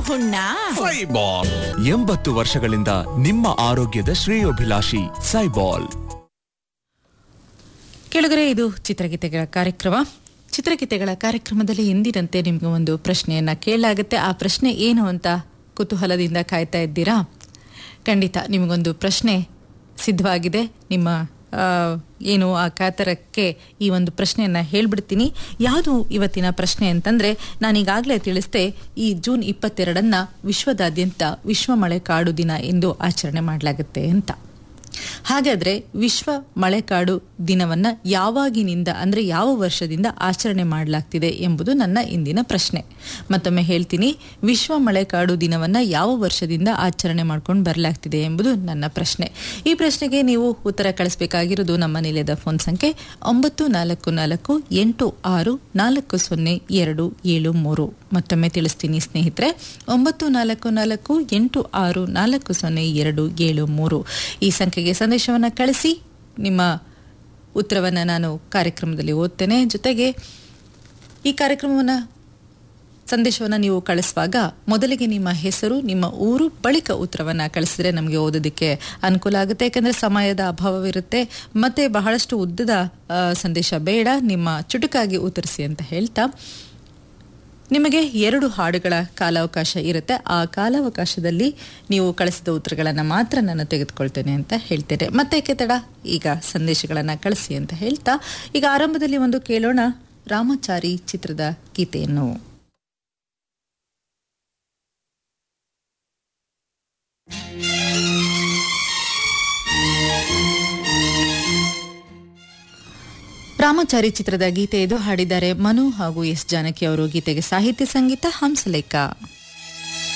ಹುಣ್ಣ ಸೈಬಾಲ್ ಎಂಬತ್ತು ವರ್ಷಗಳಿಂದ ನಿಮ್ಮ ಆರೋಗ್ಯದ ಶ್ರೇಯೋಭಿಲಾಷಿ ಸೈಬಾಲ್ ಕೆಳಗರೆ ಇದು ಚಿತ್ರಗೀತೆಗಳ ಕಾರ್ಯಕ್ರಮ ಚಿತ್ರಗೀತೆಗಳ ಕಾರ್ಯಕ್ರಮದಲ್ಲಿ ಎಂದಿನಂತೆ ನಿಮಗೆ ಒಂದು ಪ್ರಶ್ನೆಯನ್ನ ಕೇಳಲಾಗುತ್ತೆ ಆ ಪ್ರಶ್ನೆ ಏನು ಅಂತ ಕುತೂಹಲದಿಂದ ಕಾಯ್ತಾ ಇದ್ದೀರಾ ಖಂಡಿತ ನಿಮಗೊಂದು ಪ್ರಶ್ನೆ ಸಿದ್ಧವಾಗಿದೆ ನಿಮ್ಮ ಆ, ಏನು ಆ ಕಾತರಕ್ಕೆ ಈ ಒಂದು ಪ್ರಶ್ನೆಯನ್ನ ಹೇಳ್ಬಿಡ್ತೀನಿ ಯಾವುದು ಇವತ್ತಿನ ಪ್ರಶ್ನೆ ಅಂತಂದ್ರೆ ನಾನೀಗಾಗಲೇ ತಿಳಿಸ್ದೆ ಈ ಜೂನ್ ಇಪ್ಪತ್ತೆರಡನ್ನ ವಿಶ್ವದಾದ್ಯಂತ ವಿಶ್ವ ಮಳೆಕಾಡು ದಿನ ಎಂದು ಆಚರಣೆ ಮಾಡಲಾಗುತ್ತೆ ಅಂತ ಹಾಗಾದ್ರೆ ವಿಶ್ವ ಮಳೆಕಾಡು ದಿನವನ್ನ ಯಾವಾಗಿನಿಂದ ಅಂದ್ರೆ ಯಾವ ವರ್ಷದಿಂದ ಆಚರಣೆ ಮಾಡಲಾಗ್ತಿದೆ ಎಂಬುದು ನನ್ನ ಇಂದಿನ ಪ್ರಶ್ನೆ ಮತ್ತೊಮ್ಮೆ ಹೇಳ್ತೀನಿ ವಿಶ್ವ ಮಳೆಕಾಡು ದಿನವನ್ನ ಯಾವ ವರ್ಷದಿಂದ ಆಚರಣೆ ಮಾಡ್ಕೊಂಡು ಬರಲಾಗ್ತಿದೆ ಎಂಬುದು ನನ್ನ ಪ್ರಶ್ನೆ ಈ ಪ್ರಶ್ನೆಗೆ ನೀವು ಉತ್ತರ ಕಳಿಸಬೇಕಾಗಿರೋದು ನಮ್ಮ ನಿಲಯದ ಫೋನ್ ಸಂಖ್ಯೆ ಒಂಬತ್ತು ನಾಲ್ಕು ನಾಲ್ಕು ಎಂಟು ಆರು ನಾಲ್ಕು ಸೊನ್ನೆ ಎರಡು ಏಳು ಮೂರು ಮತ್ತೊಮ್ಮೆ ತಿಳಿಸ್ತೀನಿ ಸ್ನೇಹಿತರೆ ಒಂಬತ್ತು ನಾಲ್ಕು ನಾಲ್ಕು ಎಂಟು ಆರು ನಾಲ್ಕು ಸೊನ್ನೆ ಎರಡು ಏಳು ಮೂರು ಈ ಸಂಖ್ಯೆಗೆ ಸಂದೇಶವನ್ನು ಕಳಿಸಿ ನಿಮ್ಮ ಉತ್ತರವನ್ನು ನಾನು ಕಾರ್ಯಕ್ರಮದಲ್ಲಿ ಓದ್ತೇನೆ ಜೊತೆಗೆ ಈ ಕಾರ್ಯಕ್ರಮವನ್ನು ಸಂದೇಶವನ್ನು ನೀವು ಕಳಿಸುವಾಗ ಮೊದಲಿಗೆ ನಿಮ್ಮ ಹೆಸರು ನಿಮ್ಮ ಊರು ಬಳಿಕ ಉತ್ತರವನ್ನು ಕಳಿಸಿದ್ರೆ ನಮಗೆ ಓದೋದಕ್ಕೆ ಅನುಕೂಲ ಆಗುತ್ತೆ ಯಾಕಂದರೆ ಸಮಯದ ಅಭಾವವಿರುತ್ತೆ ಮತ್ತೆ ಬಹಳಷ್ಟು ಉದ್ದದ ಆ, ಸಂದೇಶ ಬೇಡ ನಿಮ್ಮ ಚುಟುಕಾಗಿ ಉತ್ತರಿಸಿ ಅಂತ ಹೇಳ್ತಾ ನಿಮಗೆ ಎರಡು ಹಾಡುಗಳ ಕಾಲಾವಕಾಶ ಇರುತ್ತೆ ಆ ಕಾಲಾವಕಾಶದಲ್ಲಿ ನೀವು ಕಳಿಸಿದ ಉತ್ತರಗಳನ್ನು ಮಾತ್ರ ನಾನು ತೆಗೆದುಕೊಳ್ತೇನೆ ಅಂತ ಹೇಳ್ತೇನೆ ಮತ್ತೆ ತಡ ಈಗ ಸಂದೇಶಗಳನ್ನು ಕಳಿಸಿ ಅಂತ ಹೇಳ್ತಾ ಈಗ ಆರಂಭದಲ್ಲಿ ಒಂದು ಕೇಳೋಣ ರಾಮಚಾರಿ ಚಿತ್ರದ ಗೀತೆಯನ್ನು ರಾಮಚಾರಿ ಚಿತ್ರದ ಗೀತೆ ಇದು ಹಾಡಿದ್ದಾರೆ ಮನು ಹಾಗೂ ಎಸ್ ಜಾನಕಿ ಅವರು ಗೀತೆಗೆ ಸಾಹಿತ್ಯ ಸಂಗೀತ ಹಂಸಲೇಖ